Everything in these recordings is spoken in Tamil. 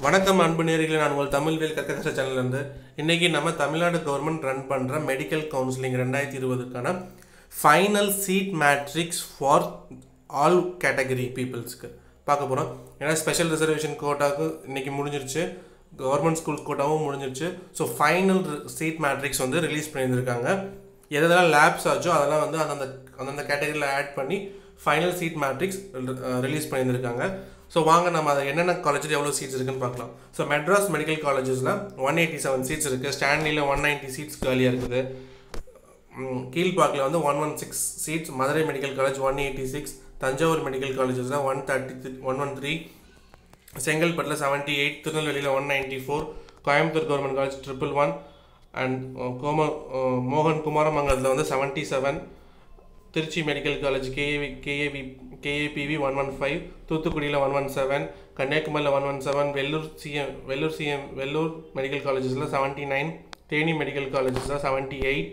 வணக்கம் அன்பு நேயர்களே நான் உங்கள் தமிழ்வேல் கற்ககச சேனல்லேருந்து இன்றைக்கி நம்ம தமிழ்நாடு கவர்மெண்ட் ரன் பண்ணுற மெடிக்கல் கவுன்சிலிங் ரெண்டாயிரத்தி இருபதுக்கான final seat matrix for all category பீப்புள்ஸ்க்கு பார்க்க போகிறோம் ஏன்னா ஸ்பெஷல் ரிசர்வேஷன் கோட்டாக்கு இன்றைக்கி முடிஞ்சிருச்சு கவர்மெண்ட் ஸ்கூல் கோட்டாவும் முடிஞ்சிருச்சு ஸோ ஃபைனல் சீட் மேட்ரிக்ஸ் வந்து ரிலீஸ் பண்ணியிருந்திருக்காங்க எதெல்லாம் லேப்ஸ் ஆச்சோ அதெல்லாம் வந்து அந்தந்த அந்தந்த கேட்டகரியில் ஆட் பண்ணி ஃபைனல் சீட் மேட்ரிக்ஸ் ரிலீஸ் பண்ணியிருந்திருக்காங்க ஸோ வாங்க நம்ம அதை என்னென்ன காலேஜில் எவ்வளோ சீட்ஸ் இருக்குன்னு பார்க்கலாம் ஸோ மெட்ராஸ் மெடிக்கல் காலேஜஸில் ஒன் எயிட்டி செவன் சீட்ஸ் இருக்குது ஸ்டான்லியில் ஒன் நைன்ட்டி சீட்ஸ் காலியாக இருக்குது ம், கீழ்பாக்கில் வந்து one one six seats Madurai medical college one eighty six Thanjavur medical காலேஜஸில் one thirty one one three செங்கல்பட்டில் செவன்ட்டி எயிட் திருநெல்வேலியில் one ninety four Coimbatore government college triple one and கோம அஹ், மோகன் குமாரமங்கலத்தில் வந்து seventy seven Trichy medical college KAV KAV KAPV one one five தூத்துக்குடியில் ஒன் ஒன் செவன் கன்னியாகுமரியில் one one seven Vellore CM Vellore CM Vellore medical காலேஜஸில் செவன்ட்டி நைன் தேனி மெடிக்கல் காலேஜஸில் seventy eight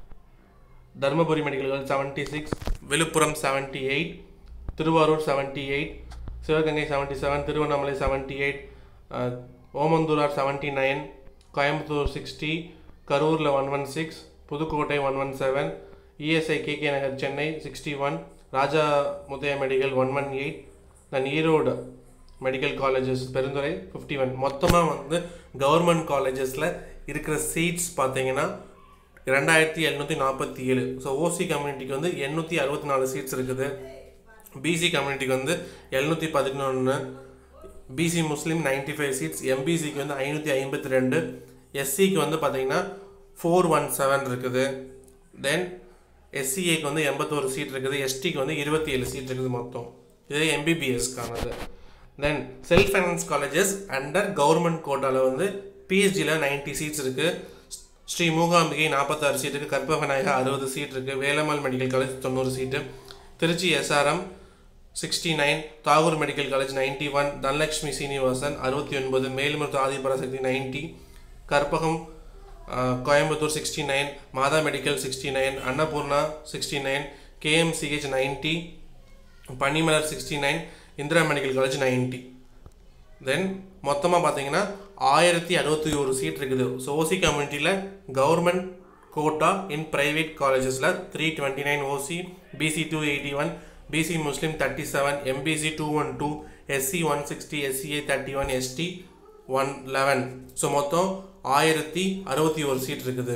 Dharmapuri medical college seventy six Villupuram seventy eight Thiruvarur seventy eight Sivaganga seventy seven Tiruvannamalai seventy eight Omandurar seventy nine Coimbatore sixty கரூரில் one one six Pudukkottai one one seven ESI KK Nagar Chennai sixty one Raja Muthiah medical one one eight then Erode medical colleges Perundurai fifty one மொத்தமாக வந்து கவர்மெண்ட் காலேஜஸில் இருக்கிற சீட்ஸ் பார்த்தீங்கன்னா ரெண்டாயிரத்தி எழுநூற்றி நாற்பத்தி ஏழு ஸோ ஓசி கம்யூனிட்டிக்கு வந்து எண்ணூற்றி அறுபத்தி நாலு சீட்ஸ் இருக்குது பிசி கம்யூனிட்டிக்கு வந்து எழுநூற்றி பதினொன்று பிசி முஸ்லீம் 95 ஃபைவ் சீட்ஸ் எம்பிசிக்கு வந்து ஐநூற்றி ஐம்பத்தி ரெண்டு எஸ்சிக்கு வந்து பார்த்தீங்கன்னா ஃபோர் ஒன் செவன் இருக்குது தென் எஸ்சிஏக்கு வந்து எண்பத்தோரு சீட் இருக்குது எஸ்டிக்கு வந்து இருபத்தி ஏழு சீட் இருக்குது மொத்தம் இது எம்பிபிஎஸ்க்கானது then self finance colleges under government கோட்டாவில் வந்து பிஹெச்டியில் 90 சீட்ஸ் இருக்குது ஸ்ரீ மூகாம்பிகை நாற்பத்தாறு சீட் இருக்குது கற்பகநாயகா அறுபது சீட் இருக்குது வேலம்மாள் மெடிக்கல் காலேஜ் தொண்ணூறு seat Trichy SRM sixty nine Tagore medical college ninety one Dhanalakshmi Srinivasan அறுபத்தி ஒன்பது Melmaruvathur Adhiparasakthi ninety Karpagam ah, Coimbatore sixty nine Madha medical sixty nine Annapoorna sixty nine KMCH ninety Panimalar sixty nine Indira medical college ninety then மொத்தமாக பார்த்தீங்கன்னா ஆயிரத்தி அறுபத்தி ஒரு சீட் இருக்குது ஸோ ஓசி கம்யூனிட்டியில் கவர்மெண்ட் கோட்டா இன் ப்ரைவேட் காலேஜஸில் three twenty nine OC BC two eighty one BC முஸ்லீம் thirty seven MBC two one two SC one sixty SCA thirty one ST one eleven so மொத்தம் ஆயிரத்தி அறுபத்தி ஒரு சீட் இருக்குது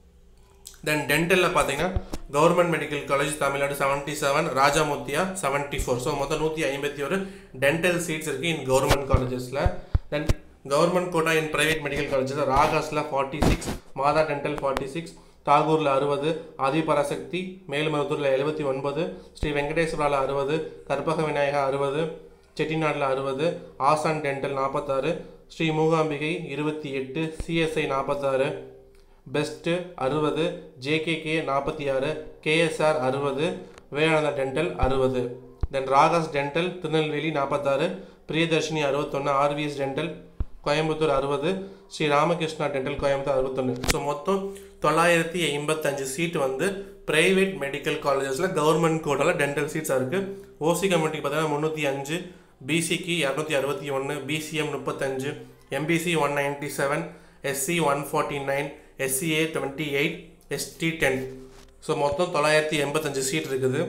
தென் டென்டலில் பார்த்தீங்கன்னா government medical college Tamil Nadu seventy seven Raja Muthiah seventy four so மொத்தம் நூற்றி ஐம்பத்தி ஒரு டென்டல் சீட்ஸ் இருக்குது இன் கவர்மெண்ட் காலேஜஸில் then government quota in private medical colleges ராகாஸில் forty six Madha dental forty six தாகூரில் அறுபது ஆதிபராசக்தி மேல்மருத்தூரில் எழுபத்தி ஒன்பது ஸ்ரீ வெங்கடேஸ்வராவில் அறுபது கற்பக விநாயகா அறுபது செட்டிநாட்டில் அறுபது ஆசான் டென்டல் நாற்பத்தாறு ஸ்ரீ மூகாம்பிகை இருபத்தி எட்டு சிஎஸ்ஐ நாற்பத்தாறு பெஸ்ட்டு அறுபது ஜேகேகே நாற்பத்தி ஆறு கேஎஸ்ஆர் அறுபது விவேகானந்தா டென்டல் அறுபது தென் ராகாஸ் டென்டல் திருநெல்வேலி நாற்பத்தாறு பிரியதர்ஷினி அறுபத்தொன்று ஆர்விஎஸ் டென்டல் கோயம்புத்தூர் அறுபது ஸ்ரீ ராமகிருஷ்ணா டென்டல் கோயம்புத்தூர் அறுபத்தொன்று ஸோ மொத்தம் தொள்ளாயிரத்தி எண்பத்தஞ்சு சீட் வந்து பிரைவேட் மெடிக்கல் காலேஜஸில் கவர்மெண்ட் கோட்டாவில் டென்டல் சீட்ஸாக இருக்குது ஓசி கம்யூனிட்டிக்கு பார்த்தீங்கன்னா முந்நூற்றி அஞ்சு பிசிக்கு இரநூத்தி அறுபத்தி ஒன்று பிசிஎம் முப்பத்தஞ்சு MBC one ninety seven SC one forty nine SCA twenty eight ST ten so மொத்தம் தொள்ளாயிரத்தி எண்பத்தஞ்சு சீட் இருக்குது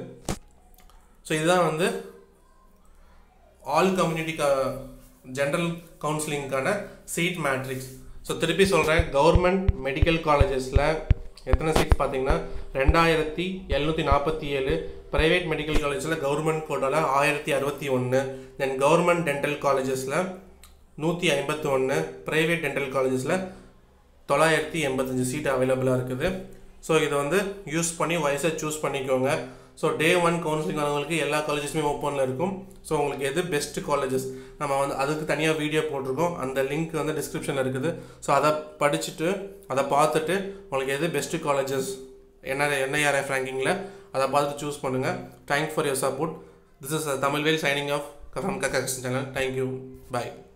ஸோ இதுதான் வந்து ஆல் கம்யூனிட்டி ஜென்ரல் கவுன்சிலிங்க்கான சீட் மேட்ரிக்ஸ் ஸோ திருப்பி சொல்கிறேன் கவர்மெண்ட் மெடிக்கல் காலேஜஸில் எத்தனை சீட்ஸ் பார்த்தீங்கன்னா ரெண்டாயிரத்தி எழுநூற்றி நாற்பத்தி ஏழு ப்ரைவேட் மெடிக்கல் காலேஜில் கவர்மெண்ட் கோட்டாவில் ஆயிரத்தி அறுபத்தி ஒன்று தென் கவர்மெண்ட் டென்டல் காலேஜஸில் நூற்றி ஐம்பத்தி ஒன்று ப்ரைவேட் டென்டல் காலேஜஸில் தொள்ளாயிரத்தி எண்பத்தஞ்சு சீட் அவைலபிளாக இருக்குது ஸோ இதை வந்து யூஸ் பண்ணி வயசாக சூஸ் பண்ணிக்கோங்க ஸோ டே ஒன் கவுன்சிலிங் வரவங்களுக்கு எல்லா காலேஜஸுமே ஓப்பனில் இருக்கும் ஸோ உங்களுக்கு எது பெஸ்ட் காலேஜஸ் நம்ம வந்து அதுக்கு தனியாக வீடியோ போட்டிருக்கோம் அந்த லிங்க் வந்து டிஸ்கிரிப்ஷனில் இருக்குது ஸோ அதை படிச்சுட்டு அதை பார்த்துட்டு உங்களுக்கு எது பெஸ்ட் காலேஜஸ் என்ன என்ஐஆர்எஃப் ரேங்கிங்கில் அதை பார்த்துட்டு சூஸ் பண்ணுங்கள் thanks for your support this is Tamilvel signing off from Kakka channel thank you bye